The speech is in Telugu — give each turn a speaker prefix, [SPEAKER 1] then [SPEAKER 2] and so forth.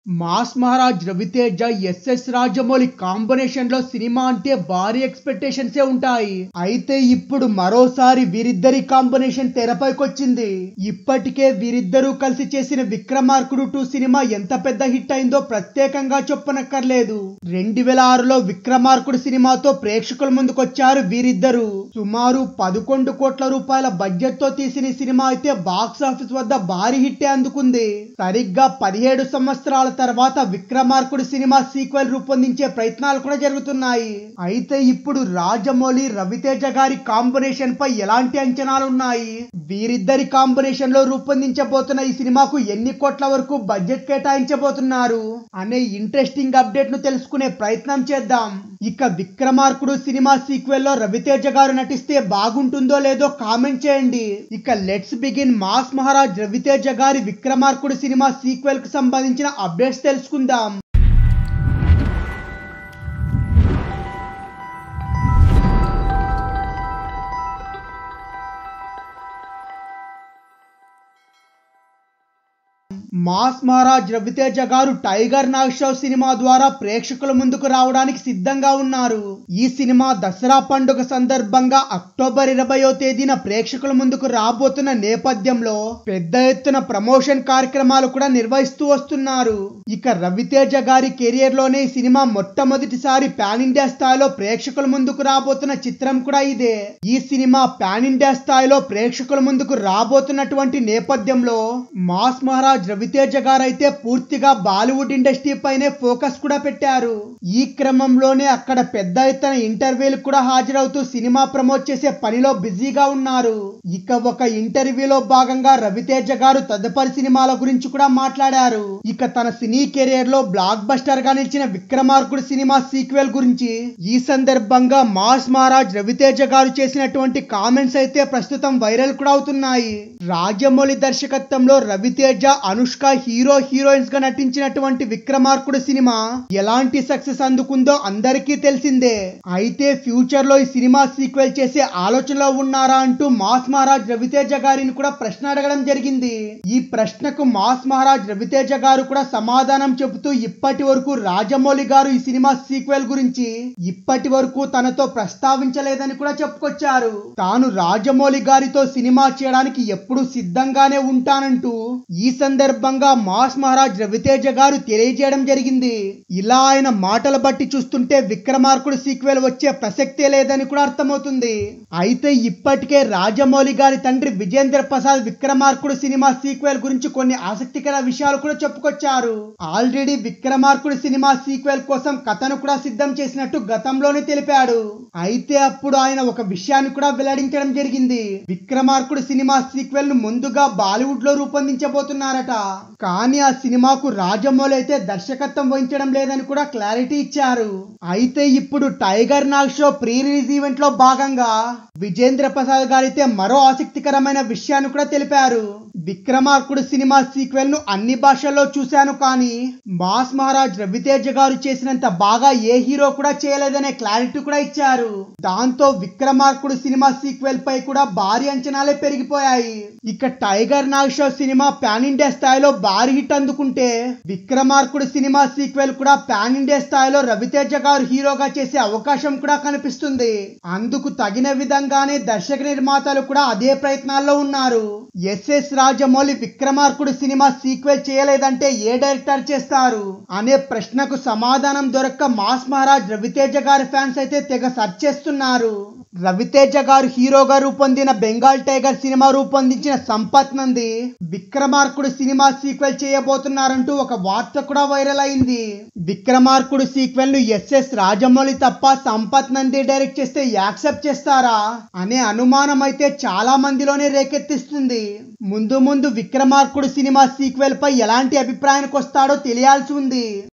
[SPEAKER 1] mass Maharaj Raviteja SS Rajamouli combination లో సినిమా అంటే భారీ ఎక్స్పెక్టేషన్స్ ఉంటాయి అయితే ఇప్పుడు మరోసారి వీరిద్దరి కాంబినేషన్ తెరపైకొచ్చింది ఇప్పటికే వీరిద్దరూ కలిసి చేసిన విక్రమార్కుడు టూ సినిమా ఎంత పెద్ద హిట్ అయిందో ప్రత్యేకంగా చెప్పనక్కర్లేదు రెండు వేల ఆరులో విక్రమార్కుడు సినిమాతో ప్రేక్షకుల ముందుకొచ్చారు వీరిద్దరు సుమారు పదకొండు కోట్ల రూపాయల బడ్జెట్ తో తీసిన ఈ సినిమా అయితే బాక్స్ ఆఫీస్ వద్ద భారీ హిట్టే అందుకుంది సరిగ్గా పదిహేడు సంవత్సరాల తర్వాత విక్రమార్కుడు సినిమా సీక్వెల్ రూపొందించే ప్రయత్నాలు కూడా జరుగుతున్నాయి అయితే ఇప్పుడు రాజమౌళి రవితేజ గారి కాంబినేషన్ పై ఎలాంటి అంచనాలు ఉన్నాయి వీరిద్దరి కాంబినేషన్ లో రూపొందించబోతున్న ఈ సినిమాకు ఎన్ని కోట్ల వరకు బడ్జెట్ కేటాయించబోతున్నారు అనే ఇంట్రెస్టింగ్ అప్డేట్ ను తెలుసుకునే ప్రయత్నం చేద్దాం ఇక విక్రమార్కుడు సినిమా సీక్వెల్ లో రవితేజ గారు నటిస్తే బాగుంటుందో లేదో కామెంట్ చేయండి ఇక let's begin mass Maharaj Raviteja గారి విక్రమార్కుడు సినిమా సీక్వెల్ కు సంబంధించిన అప్డేట్స్ తెలుసుకుందాం మాస్ మహారాజ్ రవితేజ గారు టైగర్ నాగేశ్వర సినిమా ద్వారా ప్రేక్షకుల ముందుకు రావడానికి సిద్ధంగా ఉన్నారు ఈ సినిమా దసరా పండుగ సందర్భంగా అక్టోబర్ ఇరవయో తేదీన ప్రేక్షకుల ముందుకు రాబోతున్న నేపథ్యంలో పెద్ద ఎత్తున ప్రమోషన్ కార్యక్రమాలు కూడా నిర్వహిస్తూ వస్తున్నారు ఇక రవితేజ గారి కెరియర్ లోనే ఈ సినిమా మొట్టమొదటిసారి పాన్ ఇండియా స్థాయిలో ప్రేక్షకుల ముందుకు రాబోతున్న చిత్రం కూడా ఇదే ఈ సినిమా పాన్ ఇండియా స్థాయిలో ప్రేక్షకుల ముందుకు రాబోతున్నటువంటి నేపథ్యంలో మాస్ మహారాజ్ రవితేజ గారు అయితే పూర్తిగా బాలీవుడ్ ఇండస్ట్రీ పైనే ఫోకస్ కూడా పెట్టారు ఈ క్రమంలోనే అక్కడ పెద్ద ఎత్తున ఇంటర్వ్యూలు కూడా హాజరవుతూ సినిమా ప్రమోట్ చేసే పనిలో బిజీగా ఉన్నారు ఇక ఒక ఇంటర్వ్యూలో భాగంగా రవితేజ గారు తదుపరి సినిమాల గురించి కూడా మాట్లాడారు ఇక తన సినీ కెరియర్ లో బ్లాక్ బస్టర్ గా నిలిచిన విక్రమార్కుడు సినిమా సీక్వెల్ గురించి ఈ సందర్భంగా మాస్ మహారాజ్ రవితేజ గారు చేసినటువంటి కామెంట్స్ అయితే ప్రస్తుతం వైరల్ కూడా అవుతున్నాయి రాజమౌళి దర్శకత్వంలో రవితేజ అనుష్క హీరో హీరోయిన్స్ గా నటించినటువంటి విక్రమార్కుడు సినిమా ఎలాంటి సక్సెస్ అందుకుందో అందరికీ తెలిసిందే అయితే ఫ్యూచర్ లో ఈ సినిమా సీక్వెల్ చేసే ఆలోచనలో ఉన్నారా అంటూ మాస్ మహారాజ్ రవితేజ గారిని కూడా ప్రశ్న అడగడం జరిగింది ఈ ప్రశ్నకు మాస్ మహారాజ్ రవితేజ గారు కూడా సమాధానం చెబుతూ ఇప్పటి వరకు రాజమౌళి గారు ఈ సినిమా సీక్వెల్ గురించి ఇప్పటి వరకు తనతో ప్రస్తావించలేదని కూడా చెప్పుకొచ్చారు తాను రాజమౌళి గారితో సినిమా చేయడానికి ఎప్పుడు సిద్ధంగానే ఉంటానంటూ ఈ సందర్భంగా మాస్ మహారాజ్ రవితేజ గారు తెలియజేయడం జరిగింది ఇలా ఆయన మాటల బట్టి చూస్తుంటే విక్రమార్కుడు సీక్వెల్ వచ్చే ప్రసక్తే లేదని కూడా అర్థమవుతుంది అయితే ఇప్పటికే రాజమౌళి గారి తండ్రి విజేంద్ర ప్రసాద్ విక్రమార్కుడు సినిమా సీక్వెల్ గురించి కొన్ని ఆసక్తికర విషయాలు కూడా చెప్పుకొచ్చారు ఆల్రెడీ విక్రమార్కుడు సినిమా సీక్వెల్ కోసం కథను కూడా సిద్ధం చేసినట్టు గతంలోనే తెలిపాడు అయితే అప్పుడు ఆయన ఒక విషయాన్ని కూడా వెల్లడించడం జరిగింది విక్రమార్కుడు సినిమా సీక్వెల్ ను ముందుగా బాలీవుడ్ లో రూపొందించబోతున్నారట కానీ ఆ సినిమాకు రాజమౌళి అయితే దర్శకత్వం వహించడం లేదని కూడా క్లారిటీ ఇచ్చారు అయితే ఇప్పుడు టైగర్ నాగ్ షో ప్రీ రిలీజ్ ఈవెంట్ లో భాగంగా విజేంద్ర ప్రసాద్ గారైతే మరో ఆసక్తికరమైన విషయాన్ని కూడా తెలిపారు విక్రమార్కుడు సినిమా సీక్వెల్ ను అన్ని భాషల్లో చూశాను కానీ మాస్ మహారాజ్ రవితేజ గారు చేసినంత బాగా ఏ హీరో కూడా చేయలేదనే క్లారిటీ కూడా ఇచ్చారు దాంతో విక్రమార్కుడు సినిమా సీక్వెల్ పై కూడా భారీ అంచనాలే పెరిగిపోయాయి ఇక టైగర్ నాగ్ షో సినిమా పాన్ ఇండియా స్థాయిలో భారీ హిట్ అందుకుంటే విక్రమార్కుడు సినిమా సీక్వెల్ కూడా పాన్ ఇండియా స్థాయిలో రవితేజ గారు హీరోగా చేసే అవకాశం కూడా కనిపిస్తుంది అందుకు తగిన విధంగానే దర్శక నిర్మాతలు కూడా అదే ప్రయత్నాల్లో ఉన్నారు SS Rajamouli Vikramarkudu cinema sequel చేయలేదంటే ఏ డైరెక్టర్ చేస్తారు అనే ప్రశ్నకు సమాధానం దొరక్క మాస్ మహారాజ్ రవితేజ గారి ఫ్యాన్స్ అయితే తెగ సర్చ్ చేస్తున్నారు రవితేజ గారు హీరోగా రూపొందిన బెంగాల్ టైగర్ సినిమా రూపొందించిన సంపత్ నంది విక్రమార్కుడు సినిమా సీక్వెల్ చేయబోతున్నారంటూ ఒక వార్త కూడా వైరల్ అయింది విక్రమార్కుడు సీక్వెల్ ను ఎస్ఎస్ రాజమౌళి తప్ప సంపత్ నంది డైరెక్ట్ చేస్తే యాక్సెప్ట్ చేస్తారా అనే అనుమానం అయితే చాలా మందిలోనే రేకెత్తిస్తుంది ముందు ముందు విక్రమార్కుడు సినిమా సీక్వెల్ పై ఎలాంటి అభిప్రాయానికి వస్తాడో తెలియాల్సి ఉంది